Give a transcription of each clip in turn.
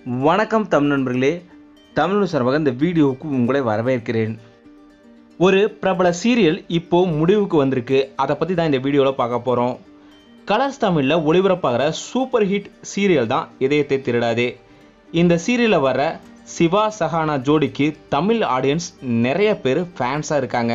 வணக்கம் தமிழ் நண்பர்களே தமிழ் சார்பாக இந்த வீடியோவுக்கு உங்களை வரவேற்கிறேன் ஒரு பிரபல சீரியல் இப்போ முடிவுக்கு வந்திருக்கு அதை பற்றி தான் இந்த வீடியோவில் பார்க்க போகிறோம் கலர்ஸ் தமிழில் ஒளிபரப்பாகிற சூப்பர் ஹிட் சீரியல் தான் இதயத்தை திருடாதே இந்த சீரியலில் வர சிவா சஹானா ஜோடிக்கு தமிழ் ஆடியன்ஸ் நிறைய பேர் ஃபேன்ஸாக இருக்காங்க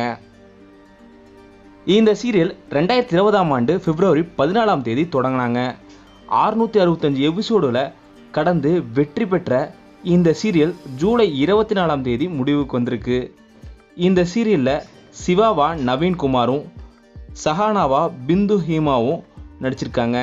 இந்த சீரியல் ரெண்டாயிரத்தி இருபதாம் ஆண்டு பிப்ரவரி பதினாலாம் தேதி தொடங்கினாங்க அறுநூற்றி அறுபத்தஞ்சு எபிசோடில் கடந்து வெற்றி பெற்ற இந்த சீரியல் ஜூலை இருபத்தி நாலாம் தேதி முடிவுக்கு வந்திருக்கு இந்த சீரியலில் சிவாவா நவீன்குமாரும் சஹானாவா பிந்து ஹீமாவும் நடிச்சிருக்காங்க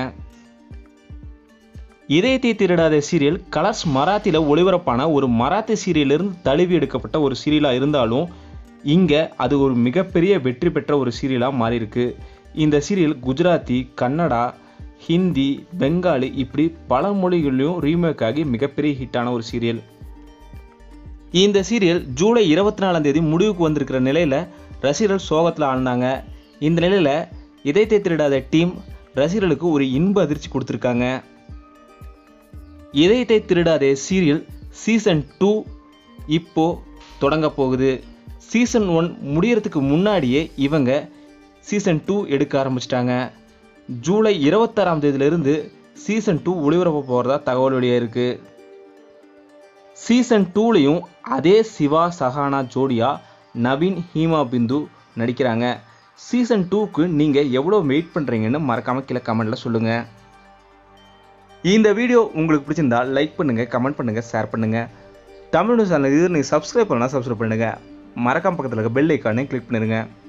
இதயத்தை திருடாத சீரியல் கலர்ஸ் மராத்தியில் ஒளிபரப்பான ஒரு மராத்தி சீரியலிருந்து தழுவி எடுக்கப்பட்ட ஒரு சீரியலாக இருந்தாலும் இங்கே அது ஒரு மிகப்பெரிய வெற்றி பெற்ற ஒரு சீரியலாக மாறியிருக்கு இந்த சீரியல் குஜராத்தி கன்னடா ஹிந்தி பெங்காலி இப்படி பல மொழிகளிலும் ரீமேக் ஆகி மிகப்பெரிய ஹிட்டான ஒரு சீரியல் இந்த சீரியல் ஜூலை இருபத்தி நாலாம் தேதி முடிவுக்கு வந்திருக்கிற நிலையில் ரசிகர்கள் சோகத்தில் ஆழ்ந்தாங்க இந்த நிலையில் இதயத்தை திருடாத டீம் ரசிகர்களுக்கு ஒரு இன்ப அதிர்ச்சி கொடுத்துருக்காங்க இதயத்தை திருடாதே சீரியல் சீசன் டூ இப்போ தொடங்க போகுது சீசன் ஒன் முடியறதுக்கு முன்னாடியே இவங்க சீசன் டூ எடுக்க ஆரம்பிச்சிட்டாங்க ஜூலை இருபத்தாறாம் தேதியிலிருந்து சீசன் டூ ஒளிபரப்ப போகிறதா தகவல் வெளியாக இருக்கு சீசன் டூலையும் அதே சிவா சஹானா ஜோடியா நவீன் ஹீமா பிந்து நடிக்கிறாங்க சீசன் டூக்கு நீங்கள் எவ்வளோ வெயிட் பண்ணுறீங்கன்னு மறக்காமல் கீழே கமெண்ட்டில் சொல்லுங்கள் இந்த வீடியோ உங்களுக்கு பிடிச்சிருந்தா லைக் பண்ணுங்கள் கமெண்ட் பண்ணுங்கள் ஷேர் பண்ணுங்கள் தமிழ் நியூஸ் சேனல் இது நீங்கள் சப்ஸ்கிரைப் பண்ணலாம் சப்ஸ்கிரைப் பண்ணுங்கள் மறக்காம பக்கத்தில் இருக்க பெல் ஐக்கானே கிளிக் பண்ணிடுங்க